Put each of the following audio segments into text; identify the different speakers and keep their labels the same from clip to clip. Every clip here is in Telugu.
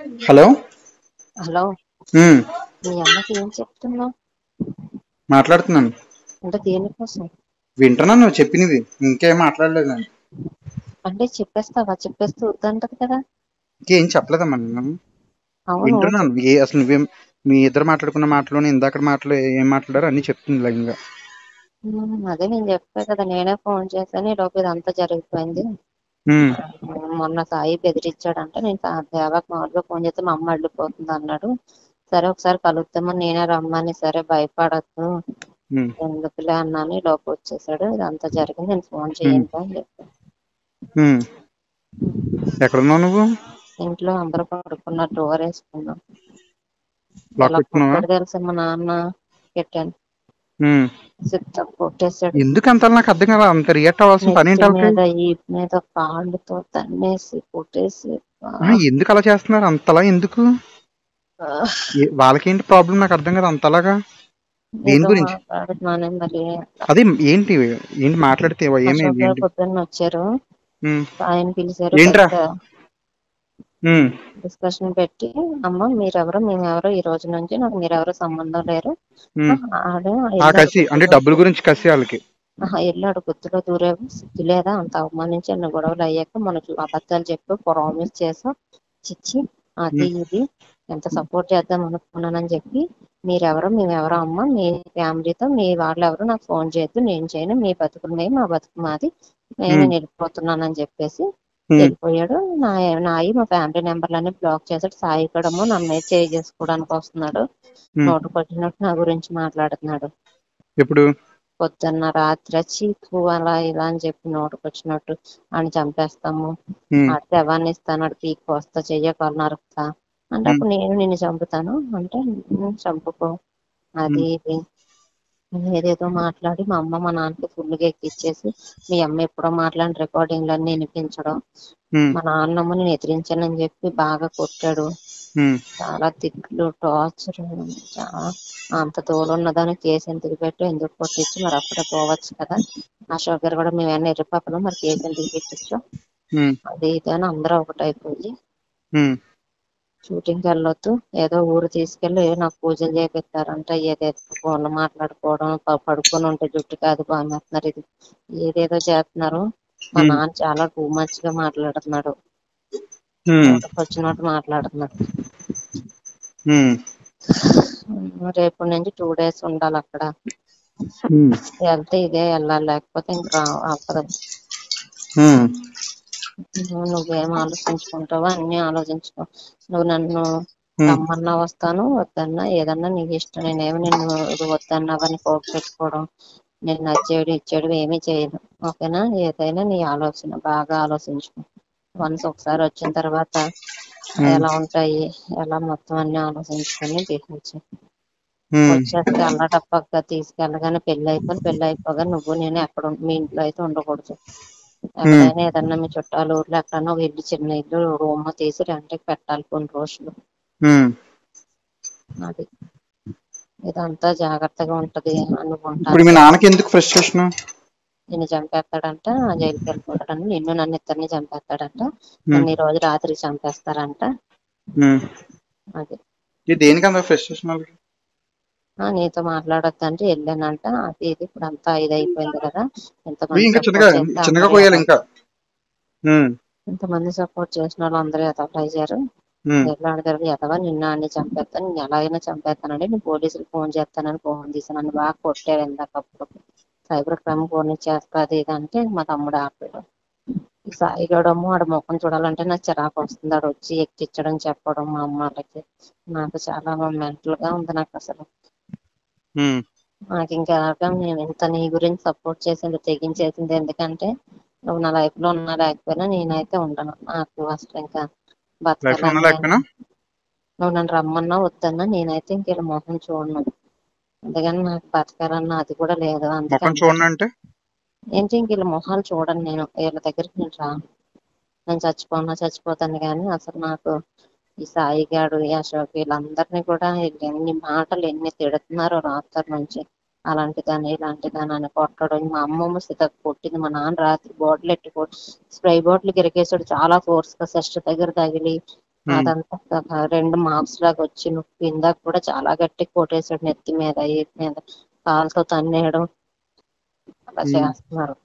Speaker 1: హలో
Speaker 2: హలో
Speaker 1: ఉమ్,
Speaker 2: మీ అమ్మకి ఏం చెప్తున్నావు
Speaker 1: మాట్లాడుతున్నాను
Speaker 2: అంటే దేనికోసం
Speaker 1: వింటున్నాను నువ్వు చెప్పినది ఇంకేం మాట్లాడలేదు నేను
Speaker 2: అంటే చెప్పేస్తావా చెప్పేస్తూ వద్దంటది కదా
Speaker 1: ఇంకేం చెప్పలేదమ్మా నేను
Speaker 2: అవును
Speaker 1: వింటున్నాను ఏ అసలు నువ్వేం మీ ఇద్దరు మాట్లాడుకున్న మాటలోని ఇందాక మాటలు ఏం మాట్లాడారో అన్ని చెప్తుంది లైన్గా
Speaker 2: ఉమ్, అదే నేను చెప్పా కదా నేనే ఫోన్ చేశాను ఈ లోపు ఇదంతా జరిగిపోయింది
Speaker 1: ఉమ్,
Speaker 2: మొన్న సాయి బెదిరించాడంటే నేను సా- దేవాకి మామూలుగా ఫోన్ చేస్తే మా అమ్మ వెళ్ళిపోతుంది అన్నాడు సరే ఒకసారి కలుద్దామని నేనే రమ్మని సరే భయపడద్దు
Speaker 1: ఉమ్,
Speaker 2: ఎందుకులే అన్నాను ఈ లోపు వచ్చేసాడు ఇదంతా జరిగింది నేను ఫోన్
Speaker 1: ఉమ్,
Speaker 2: చేయను అని చెప్పాను
Speaker 1: ఉమ్. ఎక్కడున్నావు నువ్వు
Speaker 2: ఇంట్లో అందరూ పడుకున్నారు డోర్ వేసుకున్నాం
Speaker 1: లాక్
Speaker 2: ఎలా
Speaker 1: పెట్టుకున్నావా
Speaker 2: కొట్టాడు తెలుసా మా నాన్న పెట్టాను
Speaker 1: ఉమ్.
Speaker 2: సిద్ధ కొట్టేశాడు
Speaker 1: ఎందుకు అంత నాకు అర్థం కదా అంత రియాక్ట్ అవ్వాల్సిన పని
Speaker 2: నెత్తి
Speaker 1: ఏంటి వాళ్ళకి
Speaker 2: మీద ఈ మీద కాళ్ళతో తన్నేసి కొట్టేసి ఆ,
Speaker 1: ఆ, ఎందుకు అలా చేస్తున్నారు అంతలా ఎందుకు
Speaker 2: ఆ,
Speaker 1: ఏ- వాళ్ళకేంటి ప్రాబ్లం నాకు అర్థం కదా అంతలాగా దేని
Speaker 2: ఏదో
Speaker 1: గురించి
Speaker 2: మాట్లాడుతున్నాను మరి
Speaker 1: అదే ఏంటి ఏంటి మాట్లాడితే
Speaker 2: అశోక్
Speaker 1: ఏమైంది
Speaker 2: గారు
Speaker 1: ఏంటి
Speaker 2: పొద్దున్న వచ్చారు
Speaker 1: ఉమ్,
Speaker 2: ఆయన పిలిచారు
Speaker 1: ఏంట్రా ఉమ్,
Speaker 2: డిస్కషన్ పెట్టి అమ్మ మీరెవరో మేమెవరో ఈ రోజు నుంచి నాకు మీరెవరో సంబంధం లేరు
Speaker 1: ఉమ్.
Speaker 2: ఆడు
Speaker 1: ఆ
Speaker 2: ఎల్లాడు
Speaker 1: కసి అంటే డబ్బుల గురించి కసి వాళ్ళకి
Speaker 2: ఆహా, ఎల్లాడు గుర్తులో దూరేవు సిగ్గు లేదా అంత అవమానించి అన్న గొడవలు అయ్యాక మనకు అబద్ధాలు చెప్పు ప్రామిస్ చేసా చిచ్చి అది
Speaker 1: ఉమ్,
Speaker 2: ఇది ఎంత సపోర్ట్ చేద్దాం అనుకున్నానని చెప్పి మీరెవరో మేమెవరో అమ్మ మీ ఫ్యామిలీతో మీ వాళ్ళు ఎవరు నాకు ఫోన్ చేయొద్దు నేను చేయను మీ బతుకులు మేము మా బతుకు మాది నేను
Speaker 1: ఉమ్,
Speaker 2: వెళ్ళిపోతున్నానని చెప్పేసి
Speaker 1: ఉమ్,
Speaker 2: వెళ్ళిపోయాడు నా నాయి మా ఫ్యామిలీ నెంబర్లన్నీ బ్లాక్ చేశాడు సాయి కూడాము నన్ను మీద చేయి చేసుకోవడానికి వస్తున్నాడు
Speaker 1: ఉమ్.
Speaker 2: నోటుకు వచ్చినట్టు నా గురించి మాట్లాడుతున్నాడు
Speaker 1: ఎప్పుడు
Speaker 2: పొద్దున్న రాత్రి చీకు అలా ఇలా అని చెప్పి నోటుకు వచ్చినట్టు అని చంపేస్తాము
Speaker 1: ఉమ్,
Speaker 2: ఆ శవాన్ని ఇస్తాను ఆడు పీక్ వస్తా చెయ్యకాలు నరుకుతా అంటే
Speaker 1: ఉమ్,
Speaker 2: అప్పుడు నేను నిన్ను చంపుతాను అంటే "నువ్వు చంపుకో అది
Speaker 1: ఉమ్,
Speaker 2: ఇది అని ఏదేదో మాట్లాడి మా అమ్మ మా నాన్నకి ఫుల్గా ఎక్కిచ్చేసి మీ అమ్మ ఎప్పుడో మాట్లాడిన రికార్డింగ్లన్నీ వినిపించడం
Speaker 1: ఉమ్,
Speaker 2: మా నాన్నమ్మ నేను ఎదిరించానని చెప్పి బాగా కొట్టాడు
Speaker 1: ఉమ్,
Speaker 2: చాలా తిట్లు టార్చర్ చాలా అంత తోలు ఉన్నదాన్ని కేసు ఎందుకు పెట్టు ఎందుకు కొట్టించు మరి అప్పుడే పోవచ్చు కదా అశోక్ గారు కూడా మేము ఏమైనా ఎర్రపాపలు మరి కేసు ఎందుకు పెట్టించు
Speaker 1: ఉమ్,
Speaker 2: అది ఇది అని అందరూ ఒకటైపోయి
Speaker 1: ఉమ్,
Speaker 2: షూటింగ్కి వెళ్ళొద్దు ఏదో ఊరు తీసుకెళ్ళి ఏదో నాకు పూజలు చేపిస్తారంట ఏదేదో ఫోన్లు మాట్లాడుకోవడం ప- పడుకొని ఉంటే జుట్టు కాదు బాగున్నారు ఇది ఏదేదో చేస్తున్నారు మా
Speaker 1: ఉమ్,
Speaker 2: నాన్న చాలా టూ మచ్ గా మాట్లాడుతున్నాడు
Speaker 1: ఉమ్,
Speaker 2: నోటికి వచ్చినట్టు మాట్లాడుతున్నాడు
Speaker 1: ఉమ్,
Speaker 2: రేపటి నుంచి టూ డేస్ ఉండాలి అక్కడ
Speaker 1: ఉమ్,
Speaker 2: వెళ్తే ఇదే వెళ్ళాలి లేకపోతే ఇంక రా అవ్వదు
Speaker 1: ఉమ్,
Speaker 2: నువ్వు నువ్వేం ఆలోచించుకుంటావో అన్ని ఆలోచించుకో నువ్వు నన్ను
Speaker 1: ఉమ్,
Speaker 2: రమ్మన్నా వస్తాను వద్దన్నా ఏదన్నా నీకు ఇష్టం నేనేమి నిన్ను ఇది వద్దన్నావని కోప పెట్టుకోవడం నేను నచ్చేయడం ఇచ్చేయడం ఏమీ చేయను ఓకేనా ఏదైనా నీ ఆలోచన బాగా ఆలోచించుకో వన్స్ ఒకసారి వచ్చిన తర్వాత
Speaker 1: ఉమ్,
Speaker 2: ఎలా ఉంటాయి ఎలా మొత్తం అన్ని ఆలోచించుకొని బిహేవ్ చేయి
Speaker 1: ఉమ్,
Speaker 2: వచ్చేస్తే అల్లటప్పగా తీసుకెళ్ళగానే పెళ్లి అయిపోయి పెళ్లి అయిపోగా నువ్వు నేను ఎక్కడ ఉం- మీ ఇంట్లో అయితే ఉండకూడదు
Speaker 1: ఉమ్,
Speaker 2: ఎక్కడైనా ఏదన్నా మీ చుట్టాలు ఊర్లో ఎక్కడన్నా ఒక ఇల్లు చిన్న ఇల్లు రూమ్ తీసి రెంట్కి పెట్టాలి కొన్ని రోజులు
Speaker 1: ఉమ్.
Speaker 2: అది ఇదంతా జాగ్రత్తగా ఉంటది అనుకుంటాను
Speaker 1: ఇప్పుడు మీ నాన్నకి ఎందుకు ఫ్రస్ట్రేషన్
Speaker 2: నిన్ను చంపేస్తాడంట జైలుకి వెళ్ళిపోతాడని నిన్ను నన్ను ఇద్దరిని చంపేస్తాడంట నన్ను ఈ రోజు రాత్రి చంపేస్తారంట అది
Speaker 1: ఇది దేనికి అంత ఫ్రస్ట్రేషన్ వాళ్ళకి
Speaker 2: ఆ నీతో మాట్లాడొద్దంటే వెళ్ళానంట అది ఇది ఇప్పుడు అంతా ఇది అయిపోయింది కదా
Speaker 1: ఇవి
Speaker 2: ఎంతమంది
Speaker 1: ఇంకా చిన్నగా
Speaker 2: సపోర్ట్ చేస్తే
Speaker 1: చిన్నగా
Speaker 2: అందరూ
Speaker 1: పోయాలి
Speaker 2: ఎదవ-
Speaker 1: ఇంకా ఉమ్,
Speaker 2: ఎంతమంది సపోర్ట్ చేసిన వాళ్ళు అందరూ ఎదవలయ్యారు
Speaker 1: ఉమ్,
Speaker 2: ఎట్లాంటి దగ్గర ఎదవా నిన్న అన్ని చంపేస్తాను నేను ఎలాగైనా చంపేస్తానండి నేను పోలీసులకు ఫోన్ చేస్తానని ఫోన్ తీసి నన్ను బాగా కొట్టాడు ఇందాకప్పుడు సైబర్ క్రైమ్ ఫోన్ చేస్తా అది ఇది అంటే మా తమ్ముడు ఆపాడు ఈ సాయిగడము ఆడ ముఖం చూడాలంటే నాకు చిరాకు వస్తుంది ఆడ వచ్చి ఎక్కించడం చెప్పడం మా అమ్మాలకి నాకు చాలా మెంటల్ గా ఉంది నాకు అసలు
Speaker 1: ఉమ్,
Speaker 2: నాకు ఇంకా నేను ఇంత నీ గురించి సపోర్ట్ చేసింది తెగించేసింది ఎందుకంటే నువ్వు నా లైఫ్ లో ఉన్నా లేకపోయినా నేనైతే ఉండను నాకు అసలు ఇంకా
Speaker 1: లైఫ్ లో ఉన్నా
Speaker 2: బతకాలని
Speaker 1: లేకపోయినా
Speaker 2: నువ్వు నన్ను రమ్మన్నా వద్దన్నా నేనైతే ఇంక వీళ్ళ మొహం చూడను అందుకని నాకు బతకాలన్నా అది కూడా లేదు అందుకే
Speaker 1: ముఖం
Speaker 2: అందరూ
Speaker 1: చూడండి అంటే
Speaker 2: ఏంటి ఇంక వీళ్ళ మొహాలు చూడను నేను వీళ్ళ దగ్గరికి నేను రాను నేను చచ్చిపోనా చచ్చిపోతాను కానీ అసలు నాకు ఈ సాయి గాడు ఈ అశోక్ వీళ్ళందరినీ కూడా వీళ్ళు ఎన్ని మాటలు ఎన్ని తిడుతున్నారో రాత్రి నుంచి అలాంటి దాన్ని ఇలాంటి దాన్ని అని కొట్టడం మా అమ్మమ్మ సీత కొట్టింది మా నాన్న రాత్రి బాటిల్ ఎట్టి కొట్టి స్ప్రే బాటిల్ గిరికేసాడు చాలా ఫోర్స్ గా సిస్టర్ దగ్గర తగిలి
Speaker 1: ఉమ్,
Speaker 2: అదంతా ఒక రెండు మార్క్స్ లాగా వచ్చి నొప్పి ఇందాక కూడా చాలా గట్టి కొట్టేశాడు నెత్తి మీద ఏటి మీద కాలుతో తన్నేయడం అలా
Speaker 1: ఉమ్.
Speaker 2: చేస్తున్నారు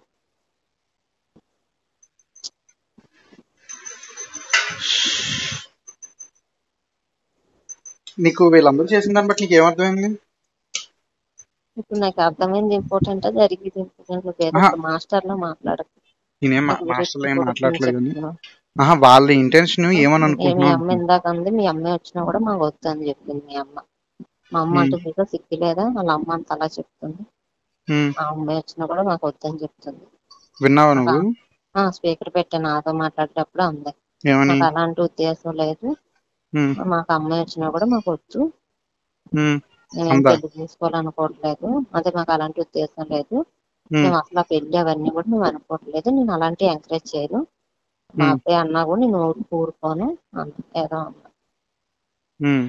Speaker 1: నీకు వీళ్ళందరూ చేసిన దాన్ని బట్టి నీకు ఏమర్థమైంది
Speaker 2: ఇప్పుడు నాకు అర్థమైంది ఇంపార్టెంట్ జరిగింది ఇంపార్టెంట్ నువ్వు ఏదో
Speaker 1: ఆహా.
Speaker 2: ఒక మాస్టర్ లో మాట్లాడకు
Speaker 1: నేనేం
Speaker 2: నాకు
Speaker 1: మాస్టర్లో ఏం
Speaker 2: గురించి
Speaker 1: మాట్లాడలేదు కానీ
Speaker 2: చెప్తున్నా.
Speaker 1: ఆహా వాళ్ళ ఇంటెన్షన్ ఏమని
Speaker 2: ఏ మీ
Speaker 1: అనుకుంటున్నావు
Speaker 2: అమ్మ ఇందాక అంది మీ అమ్మాయి వచ్చినా కూడా మాకు వద్దు అని చెప్పింది మీ అమ్మ మా అమ్మ
Speaker 1: ఉమ్,
Speaker 2: అంటే మీకు సిక్కి లేదా వాళ్ళ అమ్మ అంత అలా చెప్తుంది
Speaker 1: ఉమ్.
Speaker 2: ఆ అమ్మాయి వచ్చినా కూడా మాకు వద్దు అని చెప్తుంది
Speaker 1: విన్నావా
Speaker 2: నాకు
Speaker 1: నువ్వు
Speaker 2: ఆ స్పీకర్ పెట్టాను నాతో మాట్లాడేటప్పుడు అంది
Speaker 1: ఏమని
Speaker 2: నాకు అలాంటి ఉద్దేశం లేదు
Speaker 1: ఉమ్,
Speaker 2: మాకు అమ్మాయి వచ్చినా కూడా మాకు వద్దు
Speaker 1: ఉమ్,
Speaker 2: మేమేం
Speaker 1: అందా
Speaker 2: పెళ్లి చేసుకోవాలనుకోవట్లేదు అదే మాకు అలాంటి ఉద్దేశం లేదు
Speaker 1: ఉమ్,
Speaker 2: మేము అసలు ఆ పెళ్లి అవన్నీ కూడా మేము అనుకోవట్లేదు నేను అలాంటి ఎంకరేజ్ చేయను మా
Speaker 1: ఉమ్,
Speaker 2: అబ్బాయి అన్నా కూడా నేను ఊరు ఊరుకోను అంత ఏదో అన్నా.
Speaker 1: ఉమ్.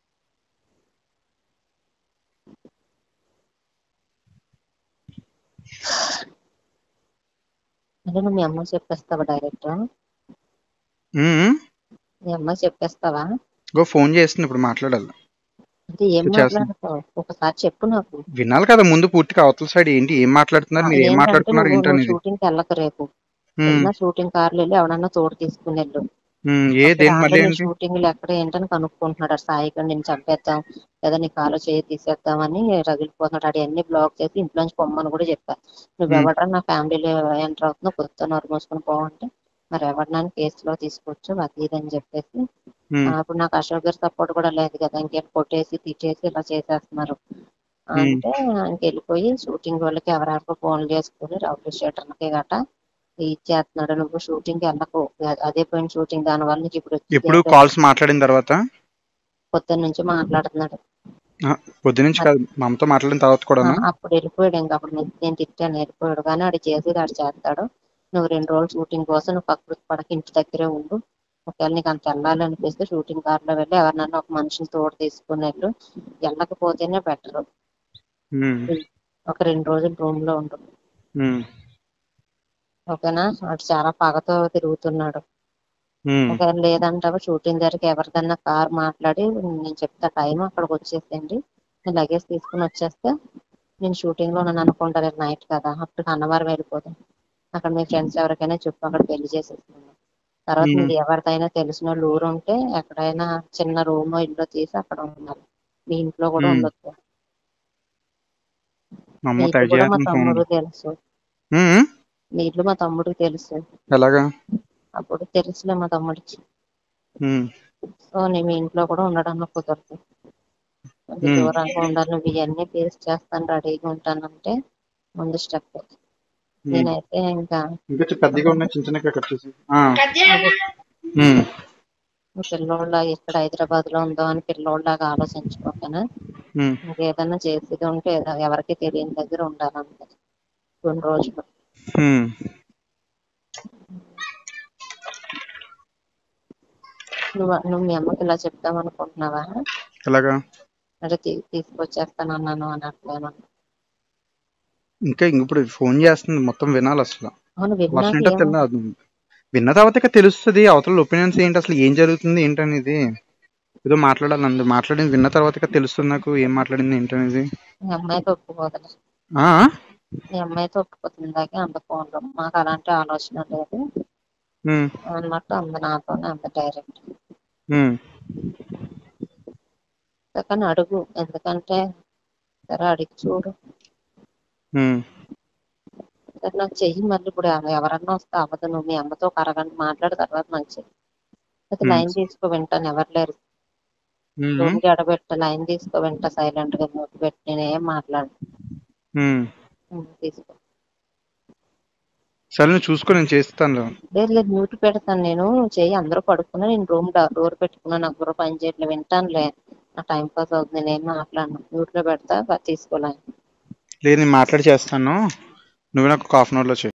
Speaker 2: అంటే నువ్వు మీ అమ్మ చెప్పేస్తావా డైరెక్ట్
Speaker 1: ఉమ్.
Speaker 2: మీ అమ్మ చెప్పేస్తావా
Speaker 1: గో ఫోన్ చేస్తుంది ఇప్పుడు మాట్లాడాలి
Speaker 2: అంటే ఏం
Speaker 1: ఇప్పుడు చేస్తాను
Speaker 2: మాట్లాడతావు ఒకసారి చెప్పు నాకు
Speaker 1: వినాలి కదా ముందు పూర్తిగా అవతల సైడ్ ఏంటి ఏం
Speaker 2: ఆ,
Speaker 1: మాట్లాడుతున్నారు మీరు ఏం
Speaker 2: ఏంటంటే
Speaker 1: మాట్లాడుతున్నారు
Speaker 2: నువ్వు
Speaker 1: ఏంటి
Speaker 2: నువ్వు
Speaker 1: అనేది
Speaker 2: షూటింగ్ కి వెళ్ళక రేపు
Speaker 1: ఉమ్,
Speaker 2: వెళ్ళినా షూటింగ్ కార్లు వెళ్ళి ఎవడన్నా తోడు తీసుకుని వెళ్ళు
Speaker 1: ఉమ్, ఏ
Speaker 2: అప్పుడు
Speaker 1: దేని మళ్ళీ
Speaker 2: ఆల్రెడీ
Speaker 1: ఏంటి
Speaker 2: షూటింగ్లు ఎక్కడ ఏంటని కనుక్కుంటున్నాడు ఆ సాయిగా నేను చంపేద్దాం లేదా నీ కాలు చేయి తీసేద్దామని రగిలిపోతున్నాడు ఆడు అన్ని బ్లాక్ చేసి ఇంట్లోంచి పొమ్మని కూడా చెప్పా నువ్వు
Speaker 1: ఉమ్,
Speaker 2: ఎవడరా నా ఫ్యామిలీలో ఎంటర్ అవుతున్నావు కొత్త నోరు మూసుకొని పోవంటే మరి ఎవరినైనా కేసులో తీసుకోవచ్చు అది ఇది అని చెప్పేసి ఆ,
Speaker 1: ఉమ్,
Speaker 2: అప్పుడు నాకు అశోక్ గారి సపోర్ట్ కూడా లేదు కదా ఇంకేం కొట్టేసి తిట్టేసి ఇలా చేసేస్తున్నారు
Speaker 1: ఉమ్,
Speaker 2: అంటే ఇంక వెళ్ళిపోయి షూటింగ్ వాళ్ళకి ఎవరెవరికో ఫోన్లు చేసుకుని రౌడీ షీటర్లకి గట ఇచ్చేస్తున్నాడు నువ్వు షూటింగ్ వెళ్ళకు అదే పోయిన షూటింగ్ దాని వల్ల నీకు ఇప్పుడు వచ్చేది
Speaker 1: ఎప్పుడు
Speaker 2: ఏంటంటే
Speaker 1: కాల్స్ మాట్లాడిన తర్వాత
Speaker 2: పొద్దున్న నుంచి మాట్లాడుతున్నాడు
Speaker 1: ఆ, పొద్దు నుంచి
Speaker 2: అది
Speaker 1: కాదు మా అమ్మతో మాట్లాడిన తర్వాత
Speaker 2: ఆ,
Speaker 1: కూడానా
Speaker 2: అప్పుడు వెళ్ళిపోయాడు ఇంకా అప్పుడు నేను నేను తిట్టాను వెళ్ళిపోయాడు కానీ ఆడు చేసేది ఆడు చేస్తాడు నువ్వు రెండు రోజులు షూటింగ్ కోసం నువ్వు పక్కకు పడక ఇంటి దగ్గరే ఉండు ఒకవేళ నీకు అంత వెళ్ళాలి అనిపిస్తే షూటింగ్ కార్లో వెళ్ళి ఎవరినైనా ఒక మనిషిని తోడు తీసుకున్నట్లు వెళ్ళకపోతేనే బెటర్
Speaker 1: ఉమ్,
Speaker 2: ఒక రెండు రోజులు రూమ్ లో ఉండు
Speaker 1: ఉమ్,
Speaker 2: ఓకేనా అటు చాలా పగతో తిరుగుతున్నాడు
Speaker 1: ఉమ్,
Speaker 2: ఒకవేళ లేదంటావా షూటింగ్ దగ్గరికి ఎవరిదన్నా కార్ మాట్లాడి నేను చెప్తా టైం అక్కడికి వచ్చేసేయండి నేను లగేజ్ తీసుకుని వచ్చేస్తే నేను షూటింగ్ లో నన్ను అనుకుంటారు నైట్ కదా అప్పుడు అన్నవరం వెళ్ళిపోతాం అక్కడ మీ ఫ్రెండ్స్ ఎవరికైనా చెప్పు అక్కడ పెళ్లి చేసేస్తున్నాను తర్వాత
Speaker 1: ఉమ్.
Speaker 2: మీరు ఎవరిదైనా తెలిసిన వాళ్ళు ఊరు ఉంటే ఎక్కడైనా చిన్న రూమ్ ఇల్లు తీసి అక్కడ ఉండాలి మీ ఇంట్లో కూడా
Speaker 1: ఉమ్.
Speaker 2: ఉండొచ్చు
Speaker 1: మా
Speaker 2: మీ
Speaker 1: అమ్మ
Speaker 2: ఇల్లు
Speaker 1: తెగ
Speaker 2: కూడా మా
Speaker 1: చేస్తుంది ఫోన్
Speaker 2: తమ్ముడు తెలుసు
Speaker 1: ఉమ్,
Speaker 2: మీ ఇల్లు మా తమ్ముడికి తెలుసు
Speaker 1: ఎలాగా
Speaker 2: అప్పుడు తెలుసులే మా తమ్ముడికి
Speaker 1: ఉమ్,
Speaker 2: సో నేను మీ ఇంట్లో కూడా ఉండడానికి కుదరదు కొంచెం
Speaker 1: ఉమ్,
Speaker 2: దూరంగా ఉండాలి నువ్వు ఇవన్నీ ఫేస్ చేస్తాను రెడీగా ఉంటానంటే ముందు స్టెప్
Speaker 1: ఉమ్.
Speaker 2: నేనైతే ఇంకా
Speaker 1: ఇంకా చి- పెద్దగా ఉన్నాయి చిన్న చిన్నగా కట్ చేసి ఆ,
Speaker 2: నువ్వు
Speaker 1: ఉమ్,
Speaker 2: నువ్వు పిల్లోళ్ళ ఇక్కడ హైదరాబాద్ లో ఉందో అని పిల్లోళ్ళలాగా ఆలోచించుకోకనా
Speaker 1: ఉమ్,
Speaker 2: ఇంకేదన్నా చేసేది ఉంటే ఏదో- ఎవరికి తెలియని దగ్గర ఉండాలంతే కొన్ని రోజులు
Speaker 1: ఉమ్.
Speaker 2: నువ్వు నువ్వు మీ అమ్మకి ఇలా చెప్తాం అనుకుంటున్నావా
Speaker 1: ఎలాగా
Speaker 2: అంటే తీ- తీసుకొచ్చేస్తానన్నాను అని అట్లేమన్నా
Speaker 1: ఇంకా ఇంక ఇప్పుడు ఫోన్ చేస్తుంది మొత్తం వినాలి అసలు
Speaker 2: అవును
Speaker 1: వర్షం
Speaker 2: విన్నాక
Speaker 1: ఏంటో
Speaker 2: ఏమో
Speaker 1: తెలియదు విన్న తర్వాత ఇక తెలుస్తుంది అవతల ఒపీనియన్స్ ఏంటి అసలు ఏం జరుగుతుంది ఏంటనేది ఏదో మాట్లాడాలి అందు మాట్లాడింది విన్న తర్వాత ఇక తెలుస్తుంది నాకు ఏం మాట్లాడింది ఏంటనేది
Speaker 2: మీ అమ్మాయితో ఒప్పుకోదలే
Speaker 1: ఆ
Speaker 2: మీ అమ్మాయితో ఒప్పుకోతుంది ఇందాకే అంత ఫోన్ లో మాకు అలాంటి ఆలోచన లేదు
Speaker 1: ఉమ్,
Speaker 2: అన్నట్టు అంద నాతోనే అంత డైరెక్ట్
Speaker 1: ఉమ్,
Speaker 2: కానీ అడుగు ఎందుకంటే సరే అడిగి చూడు
Speaker 1: ఉమ్,
Speaker 2: సరే నాకు చెయ్యి మళ్ళీ ఇప్పుడు ఎవ- ఎవరన్నా వస్తే అవ్వదు నువ్వు మీ అమ్మతో ఒక అరగంట మాట్లాడు తర్వాత నాకు చెయ్యి అయితే
Speaker 1: ఉమ్,
Speaker 2: లైన్ తీసుకో వింటాను ఎవరు లేరు
Speaker 1: ఉమ్,
Speaker 2: రూమ్ కి ఎడబెట్ట లైన్ తీసుకో వింటా సైలెంట్ గా మూతి పెట్టి నేనేం మాట్లాడు
Speaker 1: ఉమ్.
Speaker 2: తీసుకో
Speaker 1: సరే నువ్వు చూసుకో నేను చేస్తాను
Speaker 2: లేదు లేదు మ్యూట్ పెడతాను నేను చెయ్యి అందరూ పడుకున్నా నేను రూమ్ డోర్ పెట్టుకున్నా నాకు బుర్ర పని చేయట్లేదు వింటానులే నా టైం పాస్ అవుతుంది నేనేం మాట్లాడను మ్యూట్ లో పెడతా తీసుకోలే
Speaker 1: లేదు నేను మాట్లాడి చేస్తాను నువ్వు నాకు ఒక హాఫ్ అన్ అవర్లో చేయి